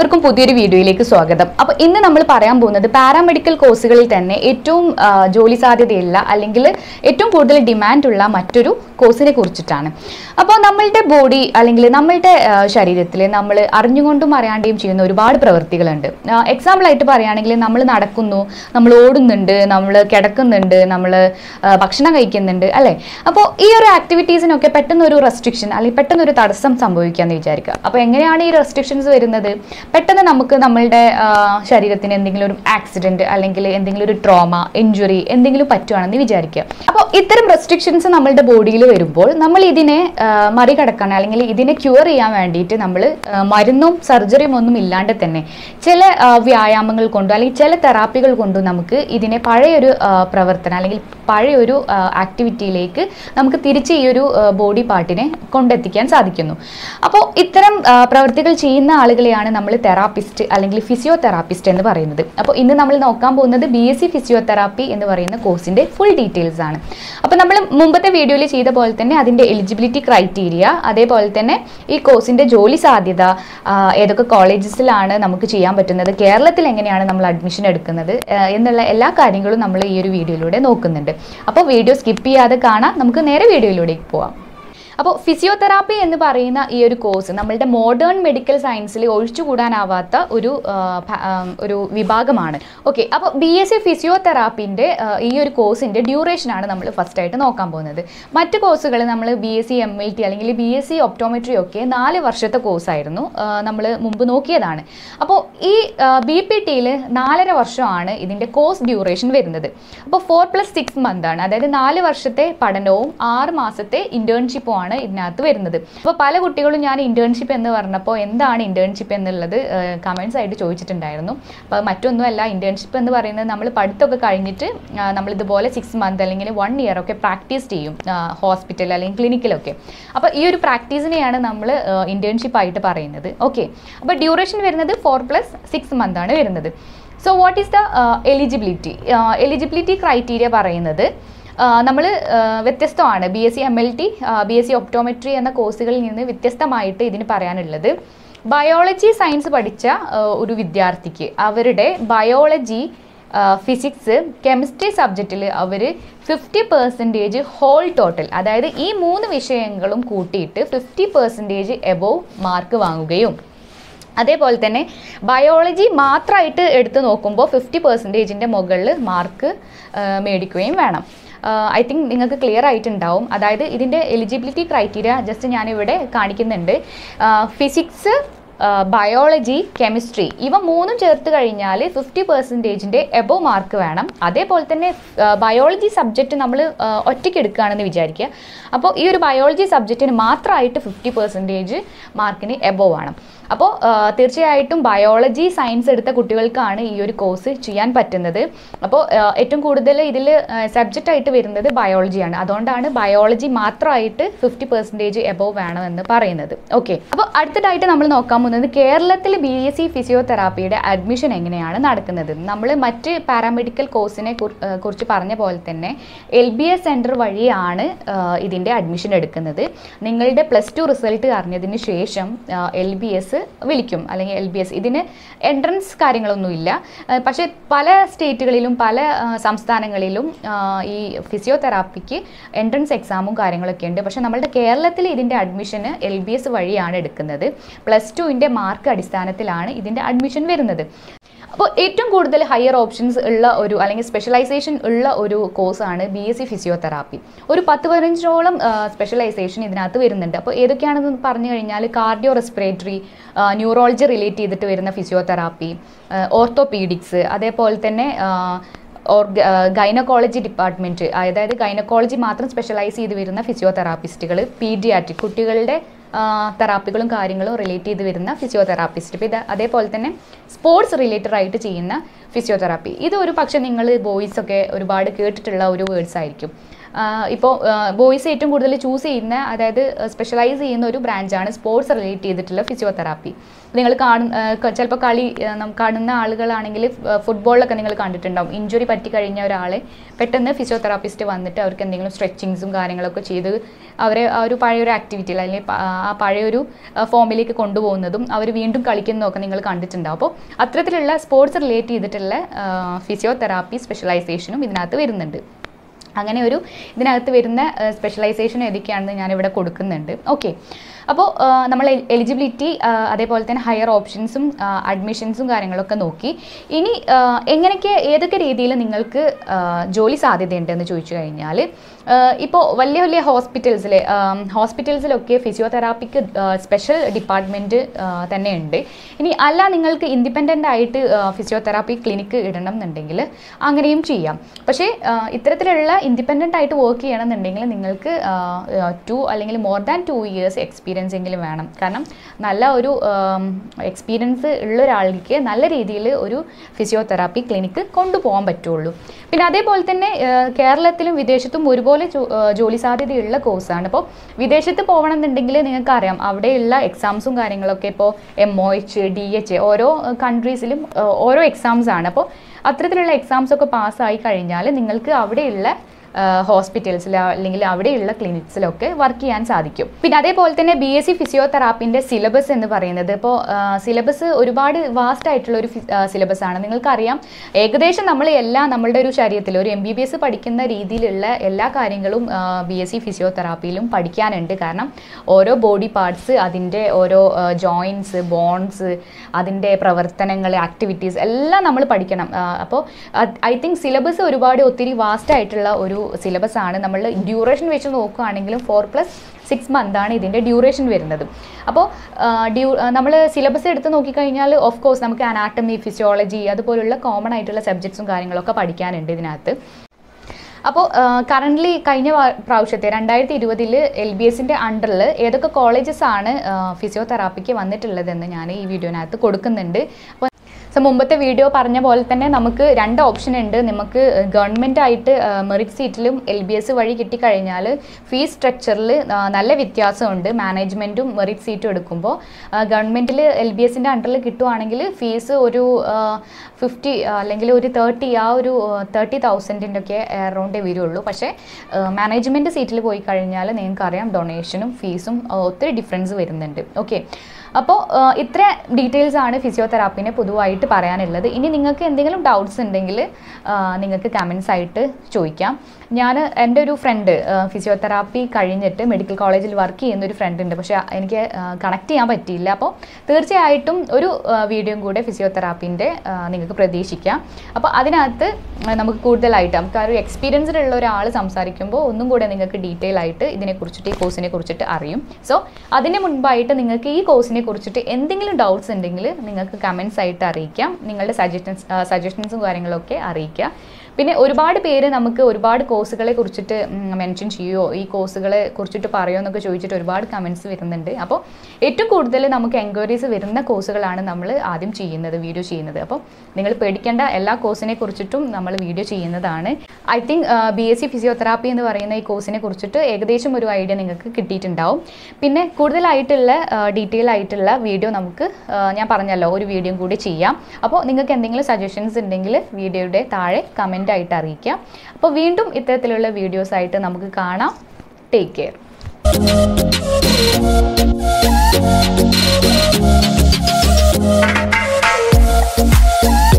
എല്ലാവർക്കും പുതിയൊരു വീഡിയോയിലേക്ക് സ്വാഗതം അപ്പോൾ ഇന്ന് നമ്മൾ പറയാൻ പോകുന്നത് പാരാമെഡിക്കൽ കോഴ്സുകളിൽ തന്നെ ഏറ്റവും ആ, ജോലി സാധ്യതയുള്ള അല്ലെങ്കിൽ ഏറ്റവും കൂടുതൽ ഡിമാൻഡ് ഉള്ള മറ്റൊരു കോഴ്സിനെ കുറിച്ചിട്ടാണ് അപ്പോൾ നമ്മളുടെ ബോഡി അല്ലെങ്കിൽ നമ്മളുടെ ശരീരത്തിൽ നമ്മൾ അറിഞ്ഞുകൊണ്ടും അറിയാണ്ടെയും ചെയ്യുന്ന ഒരുപാട് പ്രവൃത്തികളുണ്ട് എക്സാമ്പിൾ ആയിട്ട് പറയുകയാണെങ്കിൽ നമ്മൾ നടക്കുന്നു നമ്മൾ ഓടുന്നുണ്ട് നമ്മൾ കിടക്കുന്നുണ്ട് നമ്മൾ ഭക്ഷണം കഴിക്കുന്നുണ്ട് അല്ലേ അപ്പോൾ ഈ ഒരു ആക്ടിവിറ്റീസിനൊക്കെ പെട്ടെന്ന് ഒരു റെസ്ട്രിക്ഷൻ അല്ലെങ്കിൽ പെട്ടെന്ന് ഒരു തടസ്സം സംഭവിക്കാന്ന് വിചാരിക്കുക അപ്പോൾ എങ്ങനെയാണ് ഈ റെസ്ട്രിക്ഷൻസ് വരുന്നത് പെട്ടെന്ന് നമുക്ക് നമ്മളുടെ ആ, ശരീരത്തിന് എന്തെങ്കിലും ഒരു ആക്സിഡന്റ് അല്ലെങ്കിൽ എന്തെങ്കിലും ഒരു ട്രോമ ഇഞ്ചുറി എന്തെങ്കിലും പറ്റുവാണെന്ന് വിചാരിക്കുക അപ്പോൾ ഇത്തരം റെസ്ട്രിക്ഷൻസ് നമ്മളുടെ ബോഡിയിൽ വരുമ്പോൾ നമ്മൾ ഇതിനെ ആ, മറികടക്കാൻ അല്ലെങ്കിൽ ഇതിനെ ക്യൂർ ചെയ്യാൻ വേണ്ടിയിട്ട് നമ്മൾ മരുന്നും സർജറിയും ഒന്നും ഇല്ലാണ്ട് തന്നെ ചില ആ, വ്യായാമങ്ങൾ കൊണ്ടോ അല്ലെങ്കിൽ ചില തെറാപ്പികൾ കൊണ്ടോ നമുക്ക് ഇതിനെ പഴയൊരു ആ, പ്രവർത്തനം അല്ലെങ്കിൽ പഴയൊരു ആക്ടിവിറ്റിയിലേക്ക് നമുക്ക് തിരിച്ച് ഈ ഒരു ബോഡി പാർട്ടിനെ കൊണ്ടെത്തിക്കാൻ സാധിക്കുന്നു അപ്പോൾ ഇത്തരം ആ, പ്രവൃത്തികൾ ചെയ്യുന്ന ആളുകളെയാണ് നമ്മൾ തെറാപ്പിസ്റ്റ് അല്ലെങ്കിൽ ഫിസിയോതെറാപ്പിസ്റ്റ് എന്ന് പറയുന്നത് അപ്പോൾ ഇന്ന് നമ്മൾ നോക്കാൻ പോകുന്നത് ബി എസ് സി ഫിസിയോതെറാപ്പി എന്ന് പറയുന്ന കോഴ്സിന്റെ ഫുൾ ഡീറ്റെയിൽസ് ആണ് അപ്പോൾ നമ്മൾ മുമ്പത്തെ വീഡിയോയിൽ ചെയ്ത പോലെ തന്നെ അതിന്റെ എലിജിബിലിറ്റി ക്രൈറ്റീരിയ അതേപോലെ തന്നെ ഈ കോഴ്സിന്റെ ജോലി സാധ്യത ആ, ഏതൊക്കെ കോളേജസിലാണ് നമുക്ക് ചെയ്യാൻ പറ്റുന്നത് കേരളത്തിൽ എങ്ങനെയാണ് നമ്മൾ അഡ്മിഷൻ എടുക്കുന്നത് ആ, എന്നുള്ള എല്ലാ കാര്യങ്ങളും നമ്മൾ ഈ ഒരു വീഡിയോയിലൂടെ നോക്കുന്നുണ്ട് അപ്പോൾ വീഡിയോ സ്കിപ്പ് ചെയ്യാതെ കാണാം നമുക്ക് നേരെ വീഡിയോയിലൂടെ പോവാം അപ്പോൾ ഫിസിയോതെറാപ്പി എന്ന് പറയുന്ന ഈ ഒരു കോഴ്സ് നമ്മളുടെ മോഡേൺ മെഡിക്കൽ സയൻസിൽ ഒഴിച്ചുകൂടാനാവാത്ത ഒരു ആ, ഭ- ആ, ഒരു വിഭാഗമാണ് ഓക്കെ അപ്പോൾ ബി എസ് സി ഫിസിയോതെറാപ്പിൻ്റെ ഈ ഒരു കോഴ്സിൻ്റെ ഡ്യൂറേഷനാണ് നമ്മൾ ഫസ്റ്റ് ആയിട്ട് നോക്കാൻ പോകുന്നത് മറ്റ് കോഴ്സുകൾ നമ്മൾ B S C M L T അല്ലെങ്കിൽ ബി എസ് സി ഒപ്റ്റോമെട്രി ഒക്കെ നാല് വർഷത്തെ കോഴ്സായിരുന്നു നമ്മൾ മുമ്പ് നോക്കിയതാണ് അപ്പോൾ ഈ ബി പി ടിയിൽ നാലര വർഷമാണ് ഇതിൻ്റെ കോഴ്സ് ഡ്യൂറേഷൻ വരുന്നത് അപ്പോൾ ഫോർ പ്ലസ് സിക്സ് മന്ത് ആണ് അതായത് നാല് വർഷത്തെ പഠനവും ആറ് മാസത്തെ ഇന്റേൺഷിപ്പും ആണ് ഇതിനകത്ത് വരുന്നത് അപ്പോൾ പല കുട്ടികളും ഞാൻ ഇന്റേൺഷിപ്പ് എന്ന് പറഞ്ഞപ്പോൾ എന്താണ് ഇന്റേൺഷിപ്പ് എന്നുള്ളത് കമൻസ് ആയിട്ട് ചോദിച്ചിട്ടുണ്ടായിരുന്നു അപ്പോൾ മറ്റൊന്നുമല്ല ഇന്റേൺഷിപ്പ് എന്ന് പറയുന്നത് നമ്മൾ പഠിത്തമൊക്കെ കഴിഞ്ഞിട്ട് ആ, നമ്മൾ ഇതുപോലെ സിക്സ് മന്ത് അല്ലെങ്കിൽ വൺ ഇയർ ഒക്കെ പ്രാക്ടീസ് ചെയ്യും ഹോസ്പിറ്റൽ അല്ലെങ്കിൽ ക്ലിനിക്കിലൊക്കെ അപ്പോൾ ഈ ഒരു പ്രാക്ടീസിനെയാണ് നമ്മൾ ഇന്റേൺഷിപ്പ് ആയിട്ട് പറയുന്നത് ഓക്കെ അപ്പോൾ ഡ്യൂറേഷൻ വരുന്നത് ഫോർ പ്ലസ് സിക്സ് മന്ത് ആണ് വരുന്നത് so what is the eligibility eligibility criteria പറയുന്നത് നമ്മൾ വ്യത്യസ്തമാണ് B S C M L T B S C optometry എന്ന കോഴ്സുകളിൽ നിന്ന് വ്യത്യസ്തമായിട്ട് ഇതിന് പറയാനുള്ളത് ബയോളജി സയൻസ് പഠിച്ച ആ, ഒരു വിദ്യാർത്ഥിക്ക് അവരുടെ ബയോളജി ഫിസിക്സ് കെമിസ്ട്രി സബ്ജക്റ്റിൽ അവർ ഫിഫ്റ്റി പെർസെൻറ്റേജ് ഹോൾ ടോട്ടൽ അതായത് ഈ മൂന്ന് വിഷയങ്ങളും കൂട്ടിയിട്ട് ഫിഫ്റ്റി പെർസെൻറ്റേജ് എബോവ് മാർക്ക് വാങ്ങുകയും അതേപോലെ തന്നെ ബയോളജി മാത്രമായിട്ട് എടുത്ത് നോക്കുമ്പോൾ ഫിഫ്റ്റി പെർസെൻറ്റേജിൻ്റെ മുകളിൽ മാർക്ക് മേടിക്കുകയും വേണം ഐ തിങ്ക് നിങ്ങൾക്ക് ക്ലിയർ ആയിട്ടുണ്ടാവും അതായത് ഇതിൻ്റെ എലിജിബിലിറ്റി ക്രൈറ്റീരിയ ജസ്റ്റ് ഞാനിവിടെ കാണിക്കുന്നുണ്ട് ഫിസിക്സ് ബയോളജി കെമിസ്ട്രി ഇവ മൂന്നും ചേർത്ത് കഴിഞ്ഞാൽ ഫിഫ്റ്റി പെർസെൻറ്റേജിൻ്റെ എബോ മാർക്ക് വേണം അതേപോലെ തന്നെ ബയോളജി സബ്ജക്റ്റ് നമ്മൾ ഒറ്റയ്ക്ക് എടുക്കുകയാണെന്ന് വിചാരിക്കുക അപ്പോൾ ഈ ഒരു ബയോളജി സബ്ജക്റ്റിന് മാത്രമായിട്ട് ഫിഫ്റ്റി പെർസെൻറ്റേജ് മാർക്കിന് എബോ വേണം അപ്പോൾ തീർച്ചയായിട്ടും ബയോളജി സയൻസ് എടുത്ത കുട്ടികൾക്കാണ് ഈ ഒരു കോഴ്സ് ചെയ്യാൻ പറ്റുന്നത് അപ്പോൾ ഏറ്റവും കൂടുതൽ ഇതിൽ സബ്ജക്റ്റ് ആയിട്ട് വരുന്നത് ബയോളജിയാണ് അതുകൊണ്ടാണ് ബയോളജി മാത്രമായിട്ട് ഫിഫ്റ്റി പെർസെൻറ്റേജ് എബോവ് വേണമെന്ന് പറയുന്നത് ഓക്കെ അപ്പോൾ അടുത്തതായിട്ട് നമ്മൾ നോക്കാൻ പോകുന്നത് കേരളത്തിൽ ബി എസ് സി ഫിസിയോതെറാപ്പിയുടെ അഡ്മിഷൻ എങ്ങനെയാണ് നടക്കുന്നത് നമ്മൾ മറ്റ് പാരാമെഡിക്കൽ കോഴ്സിനെ കുർ- ഏഹ് കുറിച്ച് പറഞ്ഞ പോലെ തന്നെ എൽ ബി എസ് സെൻറ്റർ വഴിയാണ് ഏഹ് ഇതിൻ്റെ അഡ്മിഷൻ എടുക്കുന്നത് നിങ്ങളുടെ പ്ലസ് ടു റിസൾട്ട് അറിഞ്ഞതിന് ശേഷം എൽ ബി എസ് വിളിക്കും അല്ലെങ്കിൽ എൽ ബി എസ് ഇതിന് എൻട്രൻസ് കാര്യങ്ങളൊന്നുമില്ല ഏഹ് പക്ഷേ പല സ്റ്റേറ്റുകളിലും പല ഏഹ് സംസ്ഥാനങ്ങളിലും ആഹ് ഈ ഫിസിയോതെറാപ്പിക്ക് എൻട്രൻസ് എക്സാമും കാര്യങ്ങളൊക്കെ ഉണ്ട് പക്ഷേ നമ്മുടെ കേരളത്തിൽ ഇതിൻ്റെ അഡ്മിഷന് എൽ ബി എസ് വഴിയാണ് എടുക്കുന്നത് പ്ലസ് ടുവിൻ്റെ മാർക്ക് അടിസ്ഥാനത്തിലാണ് ഇതിൻ്റെ അഡ്മിഷൻ വരുന്നത് അപ്പോൾ ഏറ്റവും കൂടുതൽ ഹയർ ഓപ്ഷൻസ് ഉള്ള ഒരു അല്ലെങ്കിൽ സ്പെഷ്യലൈസേഷൻ ഉള്ള ഒരു കോഴ്സാണ് ബി എസ് സി ഫിസിയോതെറാപ്പി ഒരു പത്ത് പതിനഞ്ചോളം സ്പെഷ്യലൈസേഷൻ ഇതിനകത്ത് വരുന്നുണ്ട് അപ്പോൾ ഏതൊക്കെയാണെന്ന് പറഞ്ഞു കഴിഞ്ഞാൽ കാർഡിയോ റെസ്പിറേറ്ററി ന്യൂറോളജി റിലേറ്റ് ചെയ്തിട്ട് വരുന്ന ഫിസിയോതെറാപ്പി ഓർത്തോപീഡിക്സ് അതേപോലെ തന്നെ ഗൈനക്കോളജി ഡിപ്പാർട്ട്മെൻറ്റ് അതായത് ഗൈനക്കോളജി മാത്രം സ്പെഷ്യലൈസ് ചെയ്ത് വരുന്ന ഫിസിയോതെറാപ്പിസ്റ്റുകൾ പീഡിയാട്രിക് കുട്ടികളുടെ തെറാപ്പികളും കാര്യങ്ങളും റിലേറ്റ് ചെയ്ത് വരുന്ന ഫിസിയോതെറാപ്പിസ്റ്റ് ഇപ്പോൾ ഇത് അതേപോലെ തന്നെ സ്പോർട്സ് റിലേറ്റഡ് ആയിട്ട് ചെയ്യുന്ന ഫിസിയോതെറാപ്പി ഇത് ഒരു പക്ഷേ നിങ്ങൾ ബോയ്സ് ഒക്കെ ഒരുപാട് കേട്ടിട്ടുള്ള ഒരു വേർഡ്സ് ആയിരിക്കും ഇപ്പോൾ ബോയ്സ് ഏറ്റവും കൂടുതൽ ചൂസ് ചെയ്യുന്ന അതായത് സ്പെഷ്യലൈസ് ചെയ്യുന്ന ഒരു ബ്രാഞ്ചാണ് സ്പോർട്സ് റിലേറ്റ് ചെയ്തിട്ടുള്ള ഫിസിയോതെറാപ്പി നിങ്ങൾ കാണുന്ന ചിലപ്പോൾ കളി ആ, നം- കാണുന്ന ആളുകളാണെങ്കിൽ ഫുട്ബോളിലൊക്കെ നിങ്ങൾ കണ്ടിട്ടുണ്ടാവും ഇഞ്ചുറി പറ്റി കഴിഞ്ഞ ഒരാളെ പെട്ടെന്ന് ഫിസിയോതെറാപ്പിസ്റ്റ് വന്നിട്ട് അവർക്ക് എന്തെങ്കിലും സ്ട്രെച്ചിങ്സും കാര്യങ്ങളൊക്കെ ചെയ്ത് അവരെ ആ ഒരു പഴയൊരു ആക്ടിവിറ്റിയിൽ അല്ലെങ്കിൽ പ- ആ പഴയൊരു ഫോമിലേക്ക് കൊണ്ടുപോകുന്നതും അവർ വീണ്ടും കളിക്കുന്നതൊക്കെ നിങ്ങൾ കണ്ടിട്ടുണ്ടാവും അപ്പോൾ അത്തരത്തിലുള്ള സ്പോർട്സ് റിലേറ്റ് ചെയ്തിട്ടുള്ള ഫിസിയോതെറാപ്പി സ്പെഷ്യലൈസേഷനും ഇതിനകത്ത് വരുന്നുണ്ട് അങ്ങനെ ഒരു ഇതിനകത്ത് വരുന്ന സ്പെഷ്യലൈസേഷൻ ഏതൊക്കെയാണെന്ന് ഞാനിവിടെ കൊടുക്കുന്നുണ്ട് ഓക്കെ അപ്പോൾ നമ്മൾ എലിജിബിലിറ്റി അതേപോലെ തന്നെ ഹയർ ഓപ്ഷൻസും അഡ്മിഷൻസും കാര്യങ്ങളൊക്കെ നോക്കി ഇനി ആ, എങ്ങനെയൊക്കെ ഏതൊക്കെ രീതിയിൽ നിങ്ങൾക്ക് ആ, ജോലി സാധ്യതയുണ്ടെന്ന് ചോദിച്ചു കഴിഞ്ഞാൽ ഇപ്പോൾ വലിയ വലിയ ഹോസ്പിറ്റൽസിലെ ഹോസ്പിറ്റൽസിലൊക്കെ ഫിസിയോതെറാപ്പിക്ക് സ്പെഷ്യൽ ഡിപ്പാർട്ട്മെൻറ്റ് തന്നെയുണ്ട് ഇനി അല്ല നിങ്ങൾക്ക് ഇൻഡിപെൻഡൻ്റ് ആയിട്ട് ഫിസിയോതെറാപ്പി ക്ലിനിക്ക് ഇടണം എന്നുണ്ടെങ്കിൽ അങ്ങനെയും ചെയ്യാം പക്ഷേ ആ, ഇത്തരത്തിലുള്ള ഇൻഡിപെൻഡൻ്റ് ആയിട്ട് വർക്ക് ചെയ്യണം എന്നുണ്ടെങ്കിൽ നിങ്ങൾക്ക് ടു അല്ലെങ്കിൽ more than two years experience എങ്കിലും വേണം കാരണം നല്ല ഒരു എക്സ്പീരിയൻസ് ഉള്ള ഒരാൾക്ക് നല്ല രീതിയിൽ ഒരു ഫിസിയോതെറാപ്പി ക്ലിനിക്ക് കൊണ്ടുപോകാൻ പറ്റുള്ളൂ പിന്നെ അതേപോലെ തന്നെ ആ, കേരളത്തിലും വിദേശത്തും ഒരുപോലെ ജോ- ആ, ജോലി സാധ്യതയുള്ള കോഴ്സാണ് അപ്പോൾ വിദേശത്ത് പോകണം എന്നുണ്ടെങ്കിൽ നിങ്ങൾക്ക് അറിയാം അവിടെയുള്ള എക്സാംസും കാര്യങ്ങളൊക്കെ ഇപ്പോൾ M O H D H ഓരോ കൺട്രീസിലും ഓരോ എക്സാംസ് ആണ് അപ്പോൾ അത്തരത്തിലുള്ള എക്സാംസ് ഒക്കെ പാസ്സായി കഴിഞ്ഞാൽ നിങ്ങൾക്ക് അവിടെയുള്ള ഹോസ്പിറ്റൽസിൽ അല്ലെങ്കിൽ അവിടെയുള്ള ക്ലിനിക്സിലൊക്കെ വർക്ക് ചെയ്യാൻ സാധിക്കും പിന്നെ അതേപോലെ തന്നെ ബി എസ് സി ഫിസിയോതെറാപ്പിൻ്റെ സിലബസ് എന്ന് പറയുന്നത് ഇപ്പോൾ സിലബസ് ഒരുപാട് വാസ്റ്റ് ആയിട്ടുള്ള ഒരു സിലബസ് ആണ് നിങ്ങൾക്കറിയാം ഏകദേശം നമ്മൾ എല്ലാ നമ്മളുടെ ഒരു ശരീരത്തിൽ ഒരു എം ബി ബി എസ് പഠിക്കുന്ന രീതിയിലുള്ള എല്ലാ കാര്യങ്ങളും ബി എസ് സി ഫിസിയോതെറാപ്പിയിലും പഠിക്കാനുണ്ട് കാരണം ഓരോ ബോഡി പാർട്സ് അതിൻ്റെ ഓരോ ജോയിൻസ് ബോൺസ് അതിൻ്റെ പ്രവർത്തനങ്ങൾ ആക്ടിവിറ്റീസ് എല്ലാം നമ്മൾ പഠിക്കണം അപ്പോൾ ഐ തിങ്ക് സിലബസ് ഒരുപാട് ഒത്തിരി വാസ്റ്റ് ആയിട്ടുള്ള ഒരു സിലബസ് ആണ് നമ്മൾ ഡ്യൂറേഷൻ വെച്ച് നോക്കുകയാണെങ്കിലും ഫോർ പ്ലസ് സിക്സ് മന്ത് ആണ് ഇതിൻ്റെ ഡ്യൂറേഷൻ വരുന്നത് അപ്പോൾ ഡ്യൂ നമ്മൾ സിലബസ് എടുത്ത് നോക്കിക്കഴിഞ്ഞാൽ ഓഫ് കോഴ്സ് നമുക്ക് അനാട്ടമി ഫിസിയോളജി അതുപോലുള്ള കോമൺ ആയിട്ടുള്ള സബ്ജക്ട്സും കാര്യങ്ങളൊക്കെ പഠിക്കാനുണ്ട് ഇതിനകത്ത് അപ്പോൾ കറൻ്റ്ലി കഴിഞ്ഞ വാ- പ്രാവശ്യത്തെ രണ്ടായിരത്തി ഇരുപതിൽ എൽ ബി എസിൻ്റെ അണ്ടറിൽ ഏതൊക്കെ കോളേജസ് ആണ് ഫിസിയോതെറാപ്പിക്ക് വന്നിട്ടുള്ളതെന്ന് ഞാൻ ഈ വീഡിയോനകത്ത് കൊടുക്കുന്നുണ്ട് അപ്പോൾ സോ മുമ്പത്തെ വീഡിയോ പറഞ്ഞ പോലെ തന്നെ നമുക്ക് രണ്ട് ഓപ്ഷൻ ഉണ്ട് നമുക്ക് ഗവൺമെൻറ് ആയിട്ട് മെറിറ്റ് സീറ്റിലും എൽ ബി എസ് വഴി കിട്ടിക്കഴിഞ്ഞാൽ ഫീസ് സ്ട്രക്ചറിൽ നല്ല വ്യത്യാസമുണ്ട് മാനേജ്മെൻറ്റും മെറിറ്റ് സീറ്റും എടുക്കുമ്പോൾ ഗവൺമെൻറ്റിൽ എൽ ബി എസിൻ്റെ അണ്ടറിൽ കിട്ടുവാണെങ്കിൽ ഫീസ് ഒരു ഫിഫ്റ്റി അല്ലെങ്കിൽ ഒരു തേർട്ടി ആ ഒരു തേർട്ടി തൗസൻഡിൻ്റെ ഒക്കെ അറൗണ്ടേ വരുള്ളൂ പക്ഷേ മാനേജ്മെൻറ്റ് സീറ്റിൽ പോയി കഴിഞ്ഞാൽ നിങ്ങൾക്കറിയാം ഡൊണേഷനും ഫീസും ഒത്തിരി ഡിഫറൻസ് വരുന്നുണ്ട് ഓക്കെ അപ്പോൾ ഇത്ര ഡീറ്റെയിൽസ് ആണ് ഫിസിയോതെറാപ്പിനെ പൊതുവായിട്ട് പറയാനുള്ളത് ഇനി നിങ്ങൾക്ക് എന്തെങ്കിലും ഡൗട്ട്സ് ഉണ്ടെങ്കിൽ നിങ്ങൾക്ക് കമൻസ് ആയിട്ട് ചോദിക്കാം ഞാൻ എൻ്റെ ഒരു ഫ്രണ്ട് ഫിസിയോതെറാപ്പി കഴിഞ്ഞിട്ട് മെഡിക്കൽ കോളേജിൽ വർക്ക് ചെയ്യുന്ന ഒരു ഫ്രണ്ട് ഉണ്ട് പക്ഷേ എനിക്ക് കണക്ട് ചെയ്യാൻ പറ്റിയില്ല അപ്പോൾ തീർച്ചയായിട്ടും ഒരു വീഡിയോയും കൂടെ ഫിസിയോതെറാപ്പിൻ്റെ നിങ്ങൾക്ക് പ്രതീക്ഷിക്കാം അപ്പോൾ അതിനകത്ത് ആ, നമുക്ക് കൂടുതലായിട്ട് നമുക്ക് ആ ഒരു എക്സ്പീരിയൻസ്ഡ് ഉള്ള ഒരാൾ സംസാരിക്കുമ്പോൾ ഒന്നും കൂടെ നിങ്ങൾക്ക് ഡീറ്റെയിൽ ആയിട്ട് ഇതിനെക്കുറിച്ചിട്ട് ഈ കോഴ്സിനെ കുറിച്ചിട്ട് അറിയും സോ അതിന് മുൻപായിട്ട് നിങ്ങൾക്ക് ഈ കോഴ്സിനെ കുറിച്ചിട്ട് എന്തെങ്കിലും ഡൗട്ട്സ് ഉണ്ടെങ്കിൽ നിങ്ങൾക്ക് കമൻസ് ആയിട്ട് അറിയിക്കാം നിങ്ങളുടെ സജഷൻസ് സജഷൻസും കാര്യങ്ങളൊക്കെ അറിയിക്കുക പിന്നെ ഒരുപാട് പേര് നമുക്ക് ഒരുപാട് കോഴ്സുകളെ കുറിച്ചിട്ട് മെൻഷൻ ചെയ്യുമോ ഈ കോഴ്സുകളെ കുറിച്ചിട്ട് പറയുമോ എന്നൊക്കെ ചോദിച്ചിട്ട് ഒരുപാട് കമൻസ് വരുന്നുണ്ട് അപ്പോൾ ഏറ്റവും കൂടുതൽ നമുക്ക് എൻക്വയറീസ് വരുന്ന കോഴ്സുകളാണ് നമ്മൾ ആദ്യം ചെയ്യുന്നത് വീഡിയോ ചെയ്യുന്നത് അപ്പോൾ നിങ്ങൾ പേടിക്കേണ്ട എല്ലാ കോഴ്സിനെ കുറിച്ചിട്ടും നമ്മൾ വീഡിയോ ചെയ്യുന്നതാണ് I think B S C physiotherapy എന്ന് പറയുന്ന ഈ കോഴ്സിനെ കുറിച്ചിട്ട് ഏകദേശം ഒരു ഐഡിയ നിങ്ങൾക്ക് കിട്ടിയിട്ടുണ്ടാവും പിന്നെ കൂടുതലായിട്ടുള്ള ഡീറ്റെയിൽ ആയിട്ടുള്ള വീഡിയോ നമുക്ക് ആ, ഞാൻ പറഞ്ഞല്ലോ ഒരു വീഡിയോ കൂടി ചെയ്യാം അപ്പോൾ നിങ്ങൾക്ക് എന്തെങ്കിലും സജഷൻസ് ഉണ്ടെങ്കിൽ വീഡിയോയുടെ താഴെ കമൻ്റ് ആയിട്ട് അറിയിക്കാം അപ്പോൾ വീണ്ടും ഇത്തരത്തിലുള്ള വീഡിയോസ് ആയിട്ട് നമുക്ക് കാണാം ടേക്ക് കെയർ Thank